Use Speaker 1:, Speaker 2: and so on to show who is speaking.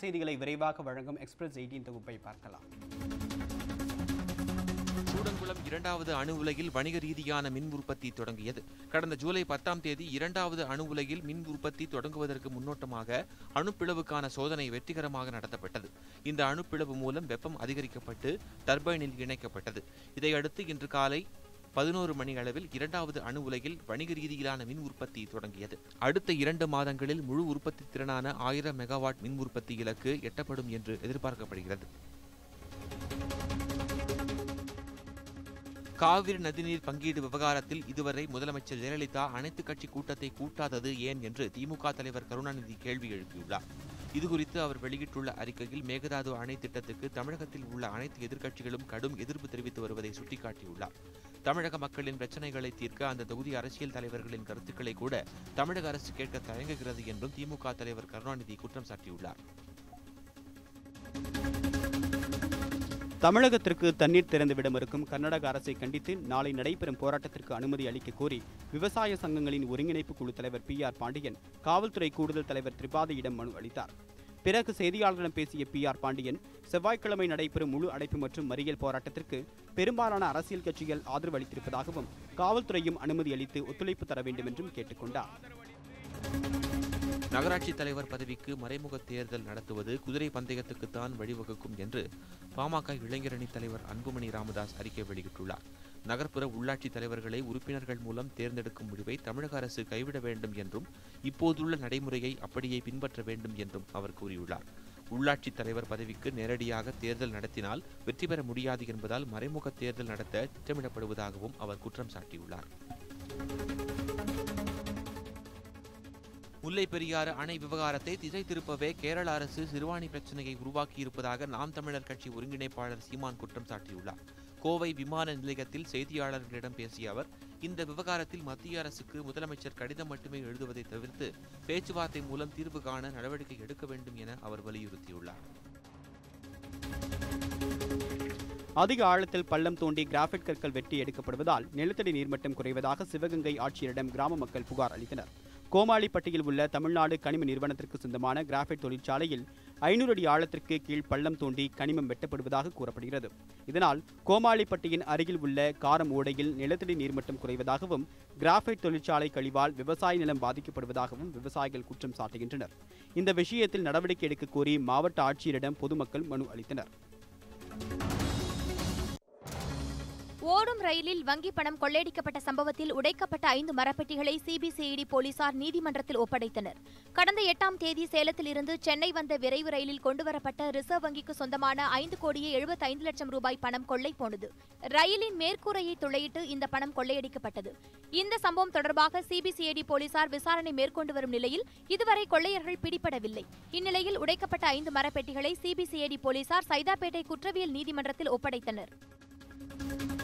Speaker 1: செய்திகளை விரைவாக வழங்கும் எக்ஸ்பிரஸ் எயிட்டீன் தொகுப்பை பார்க்கலாம்
Speaker 2: கூடங்குளம் இரண்டாவது அணு உலையில் வணிக ரீதியான மின் உற்பத்தி தொடங்கியது கடந்த ஜூலை பத்தாம் தேதி இரண்டாவது அணு உலையில் மின் உற்பத்தி தொடங்குவதற்கு முன்னோட்டமாக அணுப்பிளவுக்கான சோதனை வெற்றிகரமாக நடத்தப்பட்டது இந்த அணுப்பிளவு மூலம் வெப்பம் அதிகரிக்கப்பட்டு டர்பைனில் இணைக்கப்பட்டது இதையடுத்து இன்று காலை பதினோரு மணி அளவில் இரண்டாவது அணு உலையில் வணிக ரீதியிலான மின் உற்பத்தி தொடங்கியது அடுத்த இரண்டு மாதங்களில் முழு உற்பத்தி திறனான ஆயிரம் மெகாவாட் மின் உற்பத்தி இலக்கு எட்டப்படும் என்று எதிர்பார்க்கப்படுகிறது காவிரி நதிநீர் பங்கீடு விவகாரத்தில் இதுவரை முதலமைச்சர் ஜெயலலிதா அனைத்து கட்சி கூட்டத்தை கூட்டாதது ஏன் என்று திமுக தலைவர் கருணாநிதி கேள்வி எழுப்பியுள்ளார் இதுகுறித்து அவர் வெளியிட்டுள்ள அறிக்கையில் மேகதாது அணை திட்டத்துக்கு தமிழகத்தில் உள்ள அனைத்து எதிர்க்கட்சிகளும் கடும் எதிர்ப்பு தெரிவித்து வருவதை சுட்டிக்காட்டியுள்ளார் தமிழக மக்களின் பிரச்சனைகளை தீர்க்க அந்த தொகுதி அரசியல் தலைவர்களின் கருத்துக்களை கூட தமிழக அரசு கேட்க தயங்குகிறது என்றும் திமுக தலைவர் கருணாநிதி குற்றம் சாட்டியுள்ளார்
Speaker 1: தமிழகத்திற்கு தண்ணீர் திறந்துவிட மறுக்கும் கர்நாடக அரசை கண்டித்து நாளை நடைபெறும் போராட்டத்திற்கு அனுமதி அளிக்க கோரி விவசாய சங்கங்களின் ஒருங்கிணைப்பு குழு தலைவர் பி ஆர் பாண்டியன் காவல்துறை கூடுதல் தலைவர் திரிபாதியிடம் மனு அளித்தார் பிறகு செய்தியாளர்களிடம் பேசிய பி ஆர் பாண்டியன் செவ்வாய்க்கிழமை நடைபெறும் முழு அடைப்பு மற்றும் மறியல் போராட்டத்திற்கு பெரும்பாலான அரசியல் கட்சிகள் ஆதரவு அளித்திருப்பதாகவும் காவல்துறையும் அனுமதி அளித்து ஒத்துழைப்பு தர வேண்டும் என்றும் கேட்டுக்கொண்டார்
Speaker 2: நகராட்சி தலைவர் பதவிக்கு மறைமுக தேர்தல் நடத்துவது குதிரை பந்தயத்துக்குத்தான் வழிவகுக்கும் என்று பாமக இளைஞரணி தலைவர் அன்புமணி ராமதாஸ் அறிக்கை வெளியிட்டுள்ளார் நகர்ப்புற உள்ளாட்சி தலைவர்களை உறுப்பினர்கள் மூலம் தேர்ந்தெடுக்கும் முடிவை தமிழக அரசு கைவிட வேண்டும் என்றும் இப்போதுள்ள நடைமுறையை அப்படியே பின்பற்ற வேண்டும் என்றும் அவர் கூறியுள்ளார் உள்ளாட்சி தலைவர் பதவிக்கு நேரடியாக தேர்தல் நடத்தினால் வெற்றி பெற முடியாது என்பதால் மறைமுக தேர்தல் நடத்த திட்டமிடப்படுவதாகவும் அவர் குற்றம் சாட்டியுள்ளார் முல்லை பெரியாறு அணை விவகாரத்தை திசை திருப்பவே கேரள அரசு சிறுவாணி பிரச்சனையை உருவாக்கியிருப்பதாக நாம் தமிழர் கட்சி ஒருங்கிணைப்பாளர் சீமான் குற்றம் சாட்டியுள்ளார் கோவை விமான நிலையத்தில் செய்தியாளர்களிடம் பேசிய அவர் இந்த விவகாரத்தில் மத்திய அரசுக்கு முதலமைச்சர் கடிதம் மட்டுமே எழுதுவதை தவிர்த்து பேச்சுவார்த்தை மூலம் தீர்வு காண நடவடிக்கை எடுக்க வேண்டும் என அவர் வலியுறுத்தியுள்ளார்
Speaker 1: அதிக ஆழத்தில் பள்ளம் தோண்டி கிராஃபைட் கற்கள் வெட்டி எடுக்கப்படுவதால் நிலத்தடி நீர்மட்டம் குறைவதாக சிவகங்கை ஆட்சியரிடம் கிராம மக்கள் புகார் அளித்தனர் கோமாளிப்பட்டியில் உள்ள தமிழ்நாடு கனிம நிறுவனத்திற்கு சொந்தமான கிராஃபைட் தொழிற்சாலையில் ஐநூறு அடி ஆழத்திற்கு கீழ் பள்ளம் தோண்டி கனிமம் வெட்டப்படுவதாக கூறப்படுகிறது இதனால் கோமாளிப்பட்டியின் அருகில் உள்ள காரம் ஓடையில் நிலத்தடி நீர்மட்டம் குறைவதாகவும் கிராஃபைட் தொழிற்சாலை கழிவால் விவசாய நிலம் பாதிக்கப்படுவதாகவும் விவசாயிகள் குற்றம் சாட்டுகின்றனர் இந்த விஷயத்தில் நடவடிக்கை எடுக்க கோரி மாவட்ட ஆட்சியரிடம் பொதுமக்கள் மனு அளித்தனர்
Speaker 3: ஓடும் ரயிலில் வங்கி பணம் கொள்ளையடிக்கப்பட்ட சம்பவத்தில் உடைக்கப்பட்ட ஐந்து மரப்பெட்டிகளை சிபிசிஐடி போலீசார் நீதிமன்றத்தில் ஒப்படைத்தனர் கடந்த எட்டாம் தேதி சேலத்தில் இருந்து சென்னை வந்த விரைவு ரயிலில் கொண்டுவரப்பட்ட ரிசர்வ் வங்கிக்கு சொந்தமான ஐந்து கோடியே எழுபத்தைந்து லட்சம் ரூபாய் பணம் கொள்ளை போனது ரயிலின் மேற்கூரையை துளையிட்டு இந்த பணம் கொள்ளையடிக்கப்பட்டது இந்த சம்பவம் தொடர்பாக சிபிசிஐடி போலீசார் விசாரணை மேற்கொண்டு வரும் நிலையில் இதுவரை கொள்ளையர்கள் பிடிபடவில்லை இந்நிலையில் உடைக்கப்பட்ட ஐந்து மரப்பெட்டிகளை சிபிசிஐடி போலீசார் சைதாப்பேட்டை குற்றவியல் நீதிமன்றத்தில் ஒப்படைத்தனர்